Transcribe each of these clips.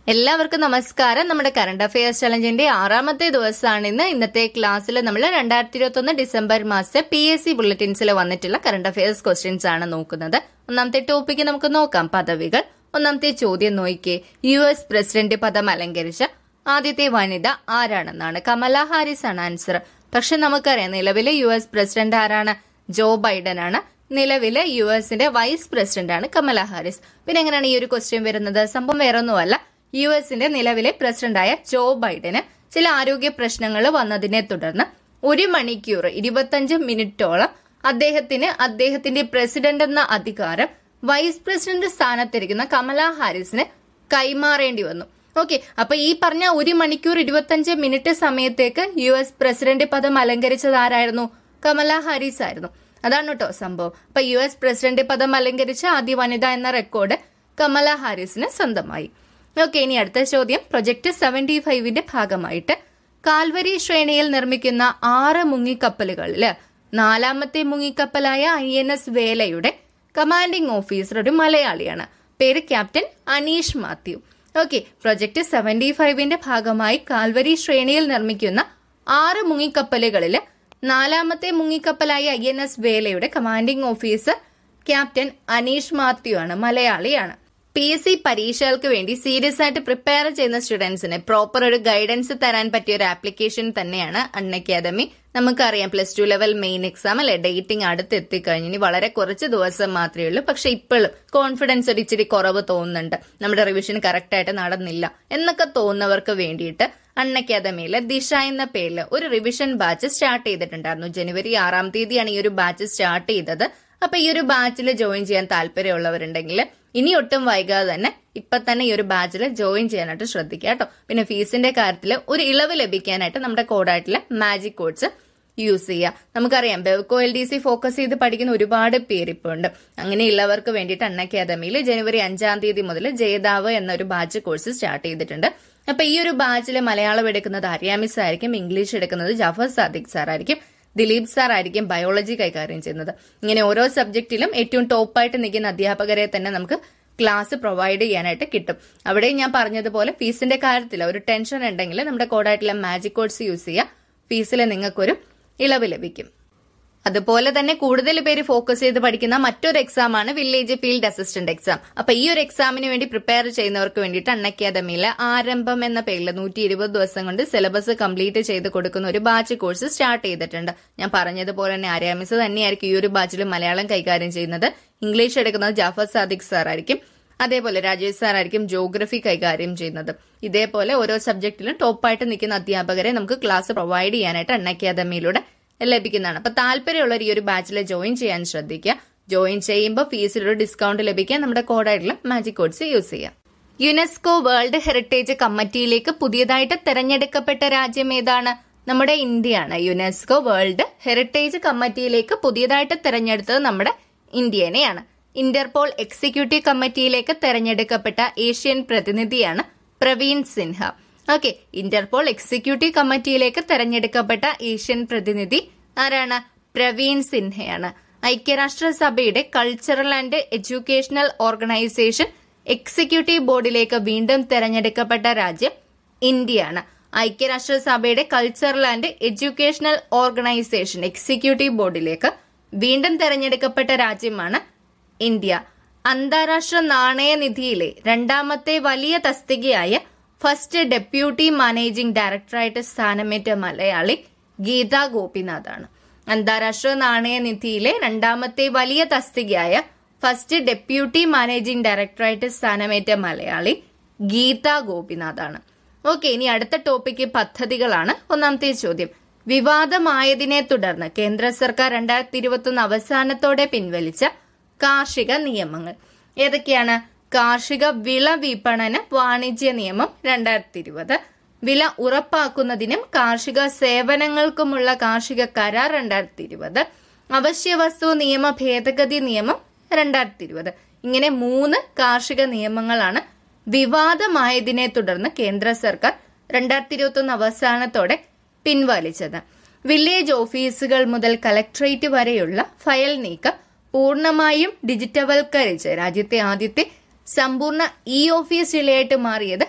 എല്ലാവർക്കും നമസ്കാരം നമ്മുടെ കറണ്ട് അഫയേഴ്സ് ചലഞ്ചിന്റെ ആറാമത്തെ ദിവസമാണ് ഇന്ന് ഇന്നത്തെ ക്ലാസ്സിൽ നമ്മൾ രണ്ടായിരത്തി ഇരുപത്തി ഒന്ന് ഡിസംബർ മാസത്തെ പി എസ് സി ബുള്ളറ്റിൻസിൽ വന്നിട്ടുള്ള കറണ്ട് അഫയേഴ്സ് ക്വസ്റ്റ്യൻസ് ആണ് നോക്കുന്നത് ഒന്നാമത്തെ ടോപ്പിക്ക് നമുക്ക് നോക്കാം പദവികൾ ഒന്നാമത്തെ ചോദ്യം നോക്കിയേ യു എസ് പ്രസിഡന്റ് പദം അലങ്കരിച്ച ആദ്യത്തെ വനിത ആരാണെന്നാണ് കമല ഹാരിസ് ആണ് ആൻസർ പക്ഷെ നമുക്കറിയാം നിലവിലെ യു എസ് പ്രസിഡന്റ് ആരാണ് ജോ ബൈഡൻ ആണ് നിലവിലെ യു എസിന്റെ വൈസ് പ്രസിഡന്റ് ആണ് കമല ഹാരിസ് പിന്നെ എങ്ങനെയാണ് ഈ ഒരു ക്വസ്റ്റ്യൻ വരുന്നത് സംഭവം വേറൊന്നുമല്ല യു എസിന്റെ നിലവിലെ പ്രസിഡന്റായ ജോ ബൈഡന് ചില ആരോഗ്യ പ്രശ്നങ്ങൾ വന്നതിനെ തുടർന്ന് ഒരു മണിക്കൂർ ഇരുപത്തഞ്ച് മിനിറ്റോളം അദ്ദേഹത്തിന് അദ്ദേഹത്തിന്റെ പ്രസിഡന്റ് എന്ന അധികാരം വൈസ് പ്രസിഡന്റ് സ്ഥാനത്തിരിക്കുന്ന കമല ഹാരിസിന് കൈമാറേണ്ടി വന്നു ഓക്കെ അപ്പൊ ഈ പറഞ്ഞ ഒരു മണിക്കൂർ ഇരുപത്തഞ്ച് മിനിറ്റ് സമയത്തേക്ക് യു എസ് പ്രസിഡന്റ് പദം അലങ്കരിച്ചത് ആരായിരുന്നു കമല ഹാരിസ് ആയിരുന്നു അതാണ് കേട്ടോ സംഭവം അപ്പൊ യു എസ് പ്രസിഡന്റ് പദം അലങ്കരിച്ച ആദ്യ വനിത എന്ന റെക്കോർഡ് കമല ഹാരിസിന് സ്വന്തമായി ഓക്കെ ഇനി അടുത്ത ചോദ്യം പ്രൊജക്ട് സെവന്റി ഫൈവിന്റെ ഭാഗമായിട്ട് കാൽവരി ശ്രേണിയിൽ നിർമ്മിക്കുന്ന ആറ് മുങ്ങിക്കപ്പലുകളില് നാലാമത്തെ മുങ്ങിക്കപ്പലായ ഐ എൻ എസ് വേലയുടെ കമാൻഡിംഗ് ഓഫീസർ ഒരു മലയാളിയാണ് പേര് captain Anish Mathew okay project seventy ഫൈവിന്റെ ഭാഗമായി കാൽവരി ശ്രേണിയിൽ നിർമ്മിക്കുന്ന ആറ് മുങ്ങിക്കപ്പലുകളില് നാലാമത്തെ മുങ്ങിക്കപ്പലായ ഐ എൻ എസ് വേലയുടെ commanding officer captain Anish Mathew ആണ് മലയാളിയാണ് പി എസ് സി പരീക്ഷകൾക്ക് വേണ്ടി സീരിയസ് ആയിട്ട് പ്രിപ്പയർ ചെയ്യുന്ന സ്റ്റുഡൻസിന് പ്രോപ്പർ ഒരു ഗൈഡൻസ് തരാൻ പറ്റിയ ഒരു ആപ്ലിക്കേഷൻ തന്നെയാണ് അൺ അക്കാദമി നമുക്കറിയാം plus two level main exam അല്ലെ ഡേറ്റിംഗ് അടുത്ത് എത്തിക്കഴിഞ്ഞു ഇനി വളരെ കുറച്ച് ദിവസം മാത്രമേ ഉള്ളൂ പക്ഷെ ഇപ്പോഴും കോൺഫിഡൻസ് ഒരു ഇച്ചിരി കുറവ് തോന്നുന്നുണ്ട് നമ്മുടെ റിവിഷൻ കറക്റ്റ് ആയിട്ട് നടന്നില്ല എന്നൊക്കെ തോന്നുന്നവർക്ക് വേണ്ടിയിട്ട് അൺ അക്കാദമിയിലെ ദിശ എന്ന പേരിൽ ഒരു റിവിഷൻ ബാച്ച് സ്റ്റാർട്ട് ചെയ്തിട്ടുണ്ടായിരുന്നു ജനുവരി ആറാം തീയതിയാണ് ഈ ഒരു ബാച്ച് സ്റ്റാർട്ട് ചെയ്തത് അപ്പൊ ഈ ഒരു ബാച്ചിൽ ജോയിൻ ചെയ്യാൻ താല്പര്യമുള്ളവരുണ്ടെങ്കിൽ ഇനി ഒട്ടും വൈകാതെ തന്നെ ഇപ്പൊ തന്നെ ഈ ഒരു ബാച്ചിൽ ജോയിൻ ചെയ്യാനായിട്ട് ശ്രദ്ധിക്കുക കേട്ടോ പിന്നെ ഫീസിന്റെ കാര്യത്തിൽ ഒരു ഇളവ് ലഭിക്കാനായിട്ട് നമ്മുടെ കോഡായിട്ടുള്ള മാജിക് കോഡ്സ് യൂസ് ചെയ്യുക നമുക്കറിയാം Bevco L D C focus ചെയ്ത് പഠിക്കുന്ന ഒരുപാട് പേര് ഇപ്പോൾ ഉണ്ട് അങ്ങനെയുള്ളവർക്ക് വേണ്ടിയിട്ട് അൺ അക്കാദമിയിൽ ജനുവരി അഞ്ചാം തീയതി മുതൽ ജേതാവ് എന്നൊരു ബാച്ച് കോഴ്സ് സ്റ്റാർട്ട് ചെയ്തിട്ടുണ്ട് അപ്പൊ ഈ ഒരു ബാച്ചിൽ മലയാളം എടുക്കുന്നത് അരിയാമിസ് ആയിരിക്കും ഇംഗ്ലീഷ് എടുക്കുന്നത് ജാഫർ സാദിഖ് സാർ ആയിരിക്കും ദിലീപ് സാർ ആയിരിക്കും ബയോളജി കൈകാര്യം ചെയ്യുന്നത് ഇങ്ങനെ ഓരോ സബ്ജക്റ്റിലും ഏറ്റവും ടോപ്പായിട്ട് നിൽക്കുന്ന അധ്യാപകരെ തന്നെ നമുക്ക് ക്ലാസ് പ്രൊവൈഡ് ചെയ്യാനായിട്ട് കിട്ടും അവിടെ ഞാൻ പറഞ്ഞതുപോലെ ഫീസിന്റെ കാര്യത്തിൽ ഒരു ടെൻഷൻ ഉണ്ടെങ്കിൽ നമ്മുടെ കോഡായിട്ടുള്ള മാജിക് കോഴ്സ് യൂസ് ചെയ്യുക ഫീസിൽ നിങ്ങൾക്കൊരു ഇളവ് ലഭിക്കും അതുപോലെ തന്നെ കൂടുതൽ പേര് ഫോക്കസ് ചെയ്ത് പഠിക്കുന്ന മറ്റൊരു എക്സാം ആണ് വില്ലേജ് ഫീൽഡ് അസിസ്റ്റന്റ് എക്സാം അപ്പൊ ഈ ഒരു എക്സാമിന് വേണ്ടി പ്രിപ്പയർ ചെയ്യുന്നവർക്ക് വേണ്ടിയിട്ട് അൺ അക്കാദമിയിലെ ആരംഭം എന്ന പേരിൽ നൂറ്റി ഇരുപത് ദിവസം കൊണ്ട് സിലബസ് കംപ്ലീറ്റ് ചെയ്ത് കൊടുക്കുന്ന ഒരു ബാച്ച് കോഴ്സ് സ്റ്റാർട്ട് ചെയ്തിട്ടുണ്ട് ഞാൻ പറഞ്ഞതുപോലെ തന്നെ ആര്യാമിസ് തന്നെയായിരിക്കും ഈ ഒരു ബാച്ചിൽ മലയാളം കൈകാര്യം ചെയ്യുന്നത് ഇംഗ്ലീഷ് എടുക്കുന്നത് ജാഫർ സാദിഖ് സാർ ആയിരിക്കും അതേപോലെ രാജേഷ് സാർ ആയിരിക്കും ജോഗ്രഫി കൈകാര്യം ചെയ്യുന്നത് ഇതേപോലെ ഓരോ സബ്ജക്റ്റിലും ടോപ്പായിട്ട് നിൽക്കുന്ന അധ്യാപകരെ നമുക്ക് ക്ലാസ് പ്രൊവൈഡ് ചെയ്യാനായിട്ട് അൺ അക്കാദമിയിലൂടെ ലഭിക്കുന്നതാണ് അപ്പൊ താല്പര്യമുള്ളവർ ഈ ഒരു ബാച്ചിൽ ജോയിൻ ചെയ്യാൻ ശ്രദ്ധിക്കുക ജോയിൻ ചെയ്യുമ്പോൾ ഫീസിൽ ഒരു ഡിസ്കൗണ്ട് ലഭിക്കാൻ നമ്മുടെ കോഡായിട്ടുള്ള മാജിക് കോഡ്സ് യൂസ് ചെയ്യാം യുനെസ്കോ വേൾഡ് ഹെറിറ്റേജ് കമ്മിറ്റിയിലേക്ക് പുതിയതായിട്ട് തെരഞ്ഞെടുക്കപ്പെട്ട രാജ്യം ഏതാണ് നമ്മുടെ ഇന്ത്യയാണ് യുനെസ്കോ വേൾഡ് ഹെറിറ്റേജ് കമ്മിറ്റിയിലേക്ക് പുതിയതായിട്ട് തെരഞ്ഞെടുത്തത് നമ്മുടെ ഇന്ത്യനെയാണ് ഇന്റർപോൾ എക്സിക്യൂട്ടീവ് കമ്മിറ്റിയിലേക്ക് തെരഞ്ഞെടുക്കപ്പെട്ട ഏഷ്യൻ പ്രതിനിധിയാണ് Praveen Sinha okay Interpol executive കമ്മിറ്റിയിലേക്ക് തെരഞ്ഞെടുക്കപ്പെട്ട ഏഷ്യൻ പ്രതിനിധി ആരാണ് പ്രവീൺ സിൻഹയാണ് ഐക്യരാഷ്ട്രസഭയുടെ cultural and educational organisation executive ബോർഡിലേക്ക് വീണ്ടും തെരഞ്ഞെടുക്കപ്പെട്ട രാജ്യം ഇന്ത്യയാണ് ഐക്യരാഷ്ട്രസഭയുടെ cultural and educational organisation executive ബോർഡിലേക്ക് വീണ്ടും തെരഞ്ഞെടുക്കപ്പെട്ട രാജ്യമാണ് ഇന്ത്യ അന്താരാഷ്ട്ര നാണയനിധിയിലെ രണ്ടാമത്തെ വലിയ തസ്തികയായ ഫസ്റ്റ് ഡെപ്യൂട്ടി മാനേജിംഗ് ഡയറക്ടറായിട്ട് സ്ഥാനമേറ്റ മലയാളി ഗീത ഗോപിനാഥാണ് അന്താരാഷ്ട്ര നാണയനിധിയിലെ രണ്ടാമത്തെ വലിയ തസ്തികയായ ഫസ്റ്റ് ഡെപ്യൂട്ടി മാനേജിംഗ് ഡയറക്ടറായിട്ട് സ്ഥാനമേറ്റ മലയാളി ഗീത ഗോപിനാഥാണ് ഓക്കെ ഇനി അടുത്ത ടോപ്പിക്ക് പദ്ധതികളാണ് ഒന്നാമത്തെ ചോദ്യം വിവാദമായതിനെ തുടർന്ന് കേന്ദ്ര സർക്കാർ രണ്ടായിരത്തി ഇരുപത്തൊന്ന് അവസാനത്തോടെ പിൻവലിച്ച കാർഷിക നിയമങ്ങൾ ഏതൊക്കെയാണ് കാർഷിക വിള വിപണന വാണിജ്യ നിയമം രണ്ടായിരത്തി ഇരുപത് വില ഉറപ്പാക്കുന്നതിനും കാർഷിക സേവനങ്ങൾക്കുമുള്ള കാർഷിക കരാർ രണ്ടായിരത്തി ഇരുപത് അവശ്യ വസ്തു നിയമ ഭേദഗതി നിയമം രണ്ടായിരത്തി ഇരുപത് ഇങ്ങനെ മൂന്ന് കാർഷിക നിയമങ്ങളാണ് വിവാദമായതിനെ തുടർന്ന് കേന്ദ്ര സർക്കാർ രണ്ടായിരത്തി ഇരുപത്തി ഒന്ന് അവസാനത്തോടെ പിൻവലിച്ചത് വില്ലേജ് ഓഫീസുകൾ മുതൽ കലക്ട്രേറ്റ് വരെയുള്ള ഫയൽ നീക്കം പൂർണ്ണമായും ഡിജിറ്റവൽക്കരിച്ച് രാജ്യത്തെ ആദ്യത്തെ സമ്പൂർണ്ണ ഇ ഓഫീസ് ജില്ലയായിട്ട് മാറിയത്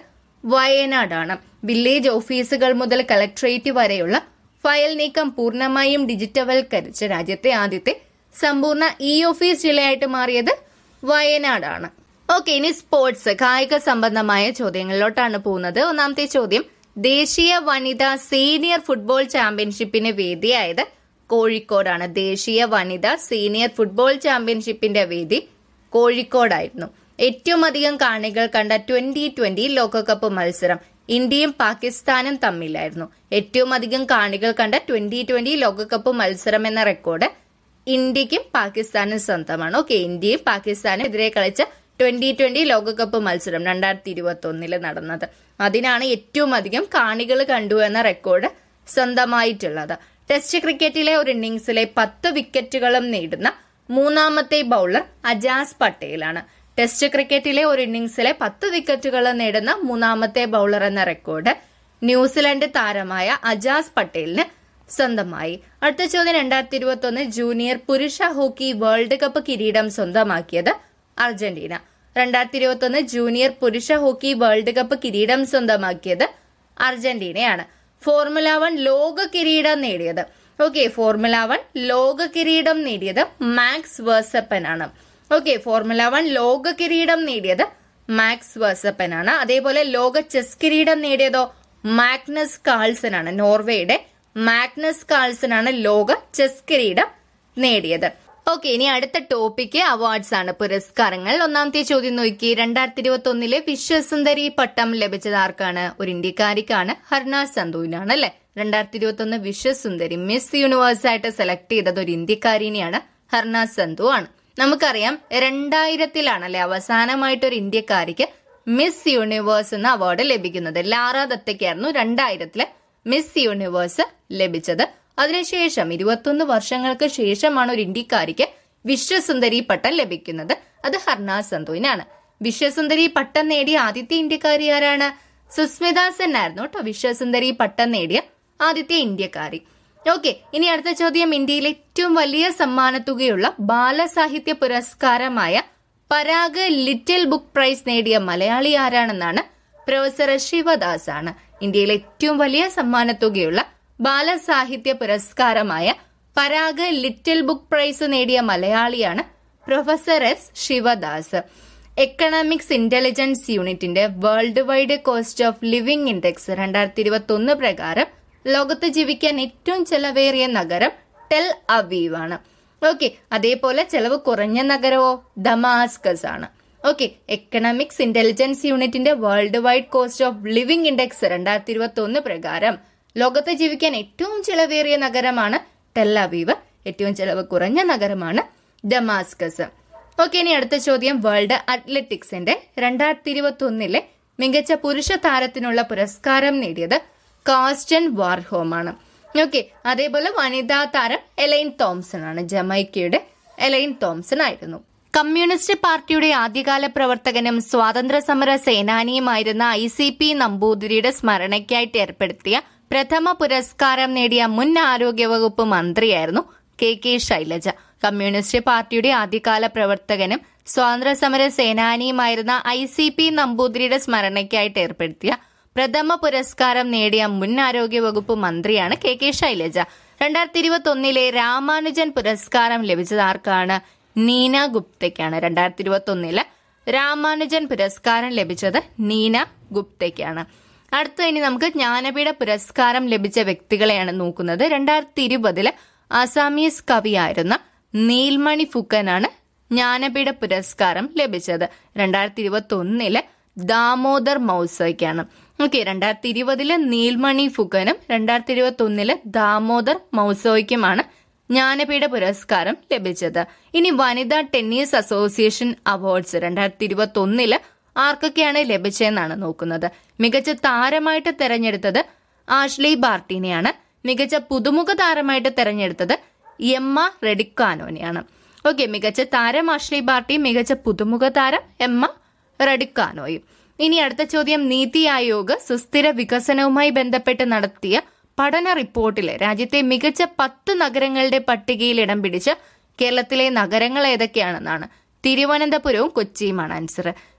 വയനാടാണ് വില്ലേജ് ഓഫീസുകൾ മുതൽ കളക്ട്രേറ്റ് വരെയുള്ള ഫയൽ നീക്കം പൂർണ്ണമായും ഡിജിറ്റവൽക്കരിച്ച രാജ്യത്തെ ആദ്യത്തെ സമ്പൂർണ്ണ ഇ ഓഫീസ് ജില്ലയായിട്ട് മാറിയത് വയനാടാണ് ഓക്കെ ഇനി സ്പോർട്സ് കായിക സംബന്ധമായ ചോദ്യങ്ങളിലോട്ടാണ് പോകുന്നത് ഒന്നാമത്തെ ചോദ്യം ദേശീയ വനിതാ സീനിയർ ഫുട്ബോൾ ചാമ്പ്യൻഷിപ്പിന് വേദിയായത് കോഴിക്കോടാണ് ദേശീയ വനിതാ സീനിയർ ഫുട്ബോൾ ചാമ്പ്യൻഷിപ്പിന്റെ വേദി കോഴിക്കോടായിരുന്നു ഏറ്റവും അധികം കാണികൾ കണ്ട ട്വന്റി ട്വന്റി ലോകകപ്പ് മത്സരം ഇന്ത്യയും പാകിസ്ഥാനും തമ്മിലായിരുന്നു ഏറ്റവും അധികം കാണികൾ കണ്ട ട്വന്റി ട്വന്റി ലോകകപ്പ് മത്സരം എന്ന റെക്കോർഡ് ഇന്ത്യക്കും പാകിസ്ഥാനും സ്വന്തമാണ് ഓക്കെ ഇന്ത്യയും പാകിസ്ഥാനും എതിരെ കളിച്ച ട്വന്റി ട്വന്റി ലോകകപ്പ് മത്സരം രണ്ടായിരത്തി ഇരുപത്തി ഒന്നില് നടന്നത് അതിനാണ് ഏറ്റവും അധികം കാണികൾ കണ്ടു എന്ന റെക്കോർഡ് സ്വന്തമായിട്ടുള്ളത് ടെസ്റ്റ് ക്രിക്കറ്റിലെ ഒരു ഇന്നിംഗ്സിലെ പത്ത് വിക്കറ്റുകളും നേടുന്ന മൂന്നാമത്തെ ബൌളർ അജാസ് പട്ടേലാണ് ടെസ്റ്റ് ക്രിക്കറ്റിലെ ഒരു ഇന്നിംഗ്സിലെ പത്ത് വിക്കറ്റുകൾ നേടുന്ന മൂന്നാമത്തെ ബൌളർ എന്ന റെക്കോർഡ് ന്യൂസിലൻഡ് താരമായ അജാസ് പട്ടേലിന് സ്വന്തമായി അടുത്ത ചോദ്യം രണ്ടായിരത്തി ഇരുപത്തി ഒന്ന് ജൂനിയർ പുരുഷ ഹോക്കി വേൾഡ് കപ്പ് കിരീടം സ്വന്തമാക്കിയത് അർജന്റീന രണ്ടായിരത്തി ഇരുപത്തി ഒന്ന് ജൂനിയർ പുരുഷ ഹോക്കി വേൾഡ് കപ്പ് കിരീടം സ്വന്തമാക്കിയത് അർജന്റീനയാണ് ഫോർമുല വൺ ലോക കിരീടം നേടിയത് ഓക്കെ ഫോർമുല വൺ ലോക കിരീടം നേടിയത് മാക്സ് വേഴ്സപ്പൻ ആണ് ഓക്കെ ഫോർമുല വൺ ലോക കിരീടം നേടിയത് മാക്സ് വേഴ്സപ്പൻ ആണ് അതേപോലെ ലോക ചെസ് കിരീടം നേടിയതോ മാഗ്നസ് കാൾസൺ ആണ് നോർവേയുടെ മാഗ്നസ് കാൾസൺ ആണ് ലോക ചെസ് കിരീടം നേടിയത് ഓക്കെ ഇനി അടുത്ത ടോപ്പിക്ക് അവാർഡ്സ് ആണ് പുരസ്കാരങ്ങൾ ഒന്നാമത്തെ ചോദ്യം നോക്കി രണ്ടായിരത്തി ഇരുപത്തി ഒന്നിലെ വിശ്വസുന്ദരി പട്ടം ലഭിച്ചത് ആർക്കാണ് ഒരു ഇന്ത്യക്കാരിക്കാണ് ഹർനാസ് സന്ധുവിനാണ് അല്ലെ രണ്ടായിരത്തി ഇരുപത്തി ഒന്ന് വിശ്വസുന്ദരി മിസ് യൂണിവേഴ്സ് ആയിട്ട് സെലക്ട് ചെയ്തത് ഒരു ഇന്ത്യക്കാരിനെയാണ് ഹർനാസ് സന്ധു ആണ് നമുക്കറിയാം രണ്ടായിരത്തിലാണ് അല്ലെ അവസാനമായിട്ട് ഒരു ഇന്ത്യക്കാരിക്ക് മിസ് യൂണിവേഴ്സ് എന്ന അവാർഡ് ലഭിക്കുന്നത് ലാറ ദത്തയ്ക്കായിരുന്നു രണ്ടായിരത്തില് മിസ് യൂണിവേഴ്സ് ലഭിച്ചത് അതിനുശേഷം ഇരുപത്തൊന്ന് വർഷങ്ങൾക്ക് ശേഷമാണ് ഒരു ഇന്ത്യക്കാരിക്ക് വിശ്വസുന്ദരി പട്ടം ലഭിക്കുന്നത് അത് ഹർനാസ് സന്ധുവിനാണ് വിശ്വസുന്ദരി പട്ടം നേടിയ ആദ്യത്തെ ഇന്ത്യക്കാരി ആരാണ് സുസ്മിത സെൻ ആയിരുന്നു കേട്ടോ വിശ്വസുന്ദരി പട്ടം നേടിയ ആദ്യത്തെ ഇന്ത്യക്കാരി ഓക്കെ ഇനി അടുത്ത ചോദ്യം ഇന്ത്യയിലെ ഏറ്റവും വലിയ സമ്മാനത്തുകയുള്ള ബാലസാഹിത്യ പുരസ്കാരമായ പരാഗ് ലിറ്റിൽ ബുക്ക് പ്രൈസ് നേടിയ മലയാളി ആരാണെന്നാണ് പ്രൊഫസർ ശിവദാസ് ആണ് ഇന്ത്യയിലെ ഏറ്റവും വലിയ സമ്മാനത്തുകയുള്ള ബാലസാഹിത്യ പുരസ്കാരമായ പരാഗ് ലിറ്റിൽ ബുക്ക് പ്രൈസ് നേടിയ മലയാളിയാണ് professor S Sivadas economics intelligence യൂണിറ്റിന്റെ world wide cost of living index രണ്ടായിരത്തി ഇരുപത്തി ഒന്ന് പ്രകാരം ലോകത്ത് ജീവിക്കാൻ ഏറ്റവും ചെലവേറിയ നഗരം ടെൽ അവീവ് ആണ് ഓക്കെ അതേപോലെ ചെലവ് കുറഞ്ഞ നഗരമോ ദമാസ്കസ് ആണ് ഓക്കെ എക്കണോമിക്സ് ഇന്റലിജൻസ് യൂണിറ്റിന്റെ world wide cost of living index രണ്ടായിരത്തി ഇരുപത്തി ഒന്ന് പ്രകാരം ലോകത്ത് ജീവിക്കാൻ ഏറ്റവും ചെലവേറിയ നഗരമാണ് ടെൽ അവീവ് ഏറ്റവും ചെലവ് കുറഞ്ഞ നഗരമാണ് ഡമാസ്കസ് ഓക്കെ ഇനി അടുത്ത ചോദ്യം വേൾഡ് അത്ലറ്റിക്സിന്റെ രണ്ടായിരത്തി ഇരുപത്തി ഒന്നിലെ മികച്ച പുരുഷ താരത്തിനുള്ള പുരസ്കാരം നേടിയത് കാസ്റ്റൻ വാർഹോം ആണ് ഓക്കെ അതേപോലെ വനിതാ താരം എലൈൻ തോംസൺ ആണ് ജമൈക്കയുടെ എലൈൻ തോംസൺ ആയിരുന്നു കമ്മ്യൂണിസ്റ്റ് പാർട്ടിയുടെ ആദ്യകാല പ്രവർത്തകനും സ്വാതന്ത്ര്യ സമര സേനാനിയുമായിരുന്ന ഐ സി പി നമ്പൂതിരിയുടെ സ്മരണയ്ക്കായിട്ട് ഏർപ്പെടുത്തിയ പ്രഥമ പുരസ്കാരം നേടിയ മുൻ ആരോഗ്യവകുപ്പ് മന്ത്രിയായിരുന്നു കെ കെ ശൈലജ കമ്മ്യൂണിസ്റ്റ് പാർട്ടിയുടെ ആദ്യകാല പ്രവർത്തകനും സ്വാതന്ത്ര്യ സമര സേനാനിയുമായിരുന്ന ഐ സി പി നമ്പൂതിരിയുടെ സ്മരണയ്ക്കായിട്ട് ഏർപ്പെടുത്തിയ പ്രഥമ പുരസ്കാരം നേടിയ മുൻ ആരോഗ്യവകുപ്പ് മന്ത്രിയാണ് കെ കെ ശൈലജ രണ്ടായിരത്തി ഇരുപത്തി ഒന്നിലെ രാമാനുജൻ പുരസ്കാരം ലഭിച്ചത് ആർക്കാണ് നീന ഗുപ്തയ്ക്കാണ് രണ്ടായിരത്തി ഇരുപത്തി ഒന്നില് രാമാനുജൻ പുരസ്കാരം ലഭിച്ചത് നീന ഗുപ്തയ്ക്കാണ് അടുത്ത ഇനി നമുക്ക് ജ്ഞാനപീഠ പുരസ്കാരം ലഭിച്ച വ്യക്തികളെയാണ് നോക്കുന്നത് രണ്ടായിരത്തി ഇരുപതില് അസാമീസ് കവിയായിരുന്ന നീൽമണി ഫുക്കനാണ് ജ്ഞാനപീഠ പുരസ്കാരം ലഭിച്ചത് രണ്ടായിരത്തി ഇരുപത്തി ഒന്നില് ദാമോദർ മൗസയ്ക്കാണ് ഓക്കെ രണ്ടായിരത്തി ഇരുപതില് നീൽമണി ഫുക്കനും രണ്ടായിരത്തി ഇരുപത്തി ഒന്നില് ദാമോദർ മൗസോയ്ക്കുമാണ് ജ്ഞാനപീഠ പുരസ്കാരം ലഭിച്ചത് ഇനി വനിതാ ടെന്നീസ് അസോസിയേഷൻ അവാർഡ്സ് രണ്ടായിരത്തി ഇരുപത്തി ഒന്നില് ആർക്കൊക്കെയാണ് ലഭിച്ചതെന്നാണ് നോക്കുന്നത് മികച്ച താരമായിട്ട് തെരഞ്ഞെടുത്തത് ആഷ്ലി ബാർട്ടിനെയാണ് മികച്ച പുതുമുഖ താരമായിട്ട് തെരഞ്ഞെടുത്തത് എമ്മ റെഡിക്കാനോനെയാണ് ഓക്കെ മികച്ച താരം ആഷ്ലി ബാർട്ടി മികച്ച പുതുമുഖ താരം എമ്മ റെഡിക്കാനോയും ഇനി അടുത്ത ചോദ്യം നീതി ആയോഗ് സുസ്ഥിര വികസനവുമായി ബന്ധപ്പെട്ട് നടത്തിയ പഠന റിപ്പോർട്ടിലെ രാജ്യത്തെ മികച്ച പത്ത് നഗരങ്ങളുടെ പട്ടികയിൽ ഇടം പിടിച്ച കേരളത്തിലെ നഗരങ്ങൾ ഏതൊക്കെയാണെന്നാണ് തിരുവനന്തപുരവും കൊച്ചിയുമാണ് ആൻസർ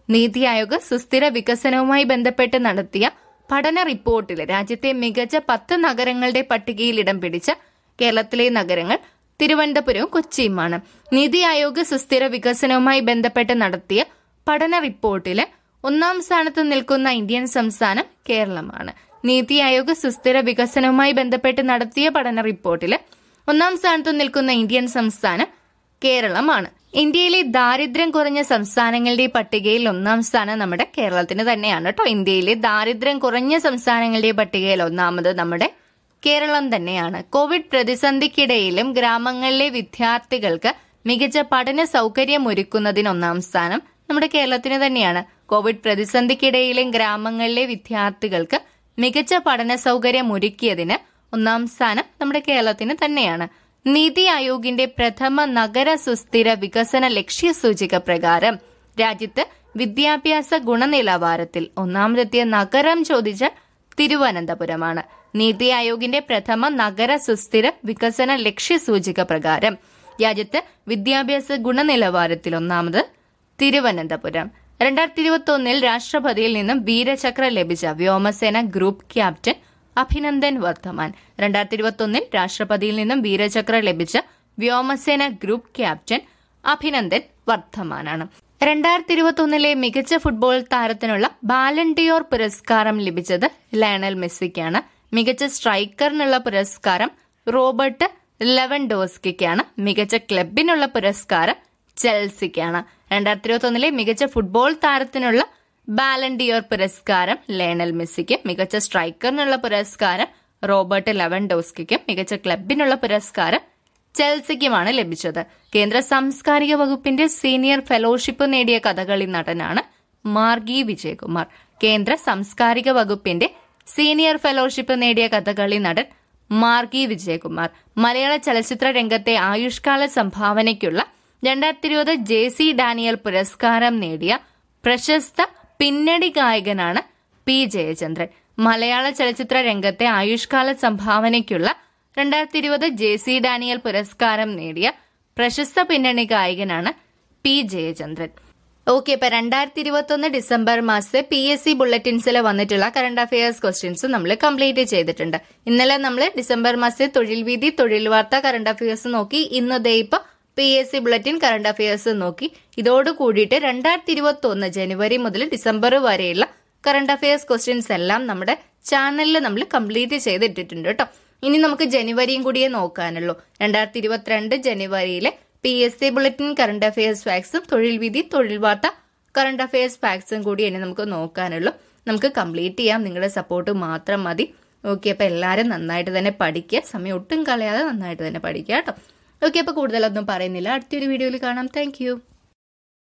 നീതി ആയോഗ് സുസ്ഥിര വികസനവുമായി ബന്ധപ്പെട്ട് നടത്തിയ പഠന റിപ്പോർട്ടിൽ രാജ്യത്തെ മികച്ച പത്ത് നഗരങ്ങളുടെ പട്ടികയിൽ ഇടം പിടിച്ച കേരളത്തിലെ നഗരങ്ങൾ തിരുവനന്തപുരവും കൊച്ചിയുമാണ് നീതി ആയോഗ് സുസ്ഥിര വികസനവുമായി ബന്ധപ്പെട്ട് നടത്തിയ പഠന റിപ്പോർട്ടില് ഒന്നാം സ്ഥാനത്ത് നിൽക്കുന്ന ഇന്ത്യൻ സംസ്ഥാനം കേരളമാണ് നീതി ആയോഗ് സുസ്ഥിര വികസനവുമായി ബന്ധപ്പെട്ട് നടത്തിയ പഠന റിപ്പോർട്ടില് ഒന്നാം സ്ഥാനത്ത് നിൽക്കുന്ന ഇന്ത്യൻ സംസ്ഥാനം കേരളമാണ് ഇന്ത്യയിലെ ദാരിദ്ര്യം കുറഞ്ഞ സംസ്ഥാനങ്ങളുടെ പട്ടികയിൽ ഒന്നാം സ്ഥാനം നമ്മുടെ കേരളത്തിന് തന്നെയാണ് കേട്ടോ ഇന്ത്യയിലെ ദാരിദ്ര്യം കുറഞ്ഞ സംസ്ഥാനങ്ങളുടെ പട്ടികയിൽ ഒന്നാമത് നമ്മുടെ കേരളം തന്നെയാണ് കോവിഡ് പ്രതിസന്ധിക്കിടയിലും ഗ്രാമങ്ങളിലെ വിദ്യാർത്ഥികൾക്ക് മികച്ച പഠന സൗകര്യം ഒരുക്കുന്നതിന് ഒന്നാം സ്ഥാനം നമ്മുടെ കേരളത്തിന് തന്നെയാണ് കോവിഡ് പ്രതിസന്ധിക്കിടയിലും ഗ്രാമങ്ങളിലെ വിദ്യാർത്ഥികൾക്ക് മികച്ച പഠന സൗകര്യം ഒരുക്കിയതിന് ഒന്നാം സ്ഥാനം നമ്മുടെ കേരളത്തിന് തന്നെയാണ് നീതി ആയോഗിന്റെ പ്രഥമ നഗര സുസ്ഥിര വികസന ലക്ഷ്യസൂചിക പ്രകാരം രാജ്യത്ത് വിദ്യാഭ്യാസ ഗുണനിലവാരത്തിൽ ഒന്നാമതെത്തിയ നഗരം ചോദിച്ച തിരുവനന്തപുരമാണ് നീതി ആയോഗിന്റെ പ്രഥമ നഗര സുസ്ഥിര വികസന ലക്ഷ്യസൂചിക പ്രകാരം രാജ്യത്ത് വിദ്യാഭ്യാസ ഗുണനിലവാരത്തിൽ ഒന്നാമത് തിരുവനന്തപുരം രണ്ടായിരത്തി ഇരുപത്തി ഒന്നിൽ രാഷ്ട്രപതിയിൽ നിന്നും വീരചക്ര ലഭിച്ച വ്യോമസേന ഗ്രൂപ്പ് ക്യാപ്റ്റൻ അഭിനന്ദൻ വർദ്ധമാൻ രണ്ടായിരത്തി ഇരുപത്തി ഒന്നിൽ രാഷ്ട്രപതിയിൽ നിന്നും വീരചക്ര ലഭിച്ച വ്യോമസേന ഗ്രൂപ്പ് ക്യാപ്റ്റൻ അഭിനന്ദൻ വർദ്ധമാനാണ് രണ്ടായിരത്തി ഇരുപത്തി ഒന്നിലെ മികച്ച ഫുട്ബോൾ താരത്തിനുള്ള ബാലൻഡിയോർ പുരസ്കാരം ലഭിച്ചത് ലയണൽ മെസ്സിക്കാണ് മികച്ച സ്ട്രൈക്കറിനുള്ള പുരസ്കാരം റോബർട്ട് ലെവൻഡോസ്കിക്കാണ് മികച്ച ക്ലബിനുള്ള പുരസ്കാരം ചെൽസിക്കാണ് രണ്ടായിരത്തി ഇരുപത്തി ഒന്നിലെ മികച്ച ഫുട്ബോൾ താരത്തിനുള്ള ബാലൻഡിയോർ പുരസ്കാരം ലയണൽ മെസ്സിക്ക് മികച്ച സ്ട്രൈക്കറിനുള്ള പുരസ്കാരം റോബർട്ട് ലെവൻഡോസ്കിക്കും മികച്ച ക്ലബിനുള്ള പുരസ്കാരം ചെൽസിക്കുമാണ് ലഭിച്ചത് കേന്ദ്ര സാംസ്കാരിക വകുപ്പിന്റെ സീനിയർ ഫെലോഷിപ്പ് നേടിയ കഥകളി നടനാണ് മാർഗി വിജയകുമാർ കേന്ദ്ര സാംസ്കാരിക വകുപ്പിന്റെ സീനിയർ ഫെലോഷിപ്പ് നേടിയ കഥകളി നടൻ മാർഗി വിജയകുമാർ മലയാള ചലച്ചിത്ര രംഗത്തെ ആയുഷ്കാല സംഭാവനയ്ക്കുള്ള രണ്ടായിരത്തി ഇരുപത് ജെ സി ഡാനിയൽ പുരസ്കാരം നേടിയ പ്രശസ്ത പിന്നണി ഗായകനാണ് പി ജയചന്ദ്രൻ മലയാള ചലച്ചിത്ര രംഗത്തെ ആയുഷ്കാല സംഭാവനയ്ക്കുള്ള രണ്ടായിരത്തി ഇരുപത് ജെ സി ഡാനിയൽ പുരസ്കാരം നേടിയ പ്രശസ്ത പിന്നണി ഗായകനാണ് പി ജയചന്ദ്രൻ ഓക്കെ ഇപ്പൊ രണ്ടായിരത്തി ഇരുപത്തി ഒന്ന് ഡിസംബർ മാസത്തെ പി എസ് സി ബുള്ളറ്റിൻസിൽ വന്നിട്ടുള്ള കറണ്ട് അഫയേഴ്സ് ക്വസ്റ്റ്യൻസ് നമ്മൾ കംപ്ലീറ്റ് ചെയ്തിട്ടുണ്ട് ഇന്നലെ നമ്മൾ ഡിസംബർ മാസത്തെ തൊഴിൽ വീതി തൊഴിൽ വാർത്ത കറണ്ട് അഫയേഴ്സ് നോക്കി ഇന്ന് ദേ ഇപ്പൊ P S C bulletin current affairs നോക്കി ഇതോട് കൂടിയിട്ട് രണ്ടായിരത്തി ഇരുപത്തി ഒന്ന് ജനുവരി മുതൽ ഡിസംബർ വരെയുള്ള കറണ്ട് അഫയേഴ്സ് ക്വസ്റ്റ്യൻസ് എല്ലാം നമ്മുടെ ചാനലിൽ നമ്മൾ കംപ്ലീറ്റ് ചെയ്തിട്ടിട്ടുണ്ട് കേട്ടോ ഇനി നമുക്ക് ജനുവരിയും കൂടിയേ നോക്കാനുള്ളൂ രണ്ടായിരത്തി ഇരുപത്തിരണ്ട് ജനുവരിയിലെ P S C bulletin current affairs ഫാക്സും തൊഴിൽ വിധി തൊഴിൽ വാർത്ത കറണ്ട് അഫയേഴ്സ് ഫാക്സും കൂടി ഇനി നമുക്ക് നോക്കാനുള്ളൂ നമുക്ക് കംപ്ലീറ്റ് ചെയ്യാം നിങ്ങളുടെ സപ്പോർട്ട് മാത്രം മതി ഓക്കെ അപ്പൊ എല്ലാവരും നന്നായിട്ട് തന്നെ പഠിക്കുക സമയം ഒട്ടും കളയാതെ നന്നായിട്ട് തന്നെ പഠിക്കുക കേട്ടോ ഓക്കെ അപ്പൊ കൂടുതലൊന്നും പറയുന്നില്ല അടുത്തൊരു വീഡിയോയിൽ കാണാം താങ്ക്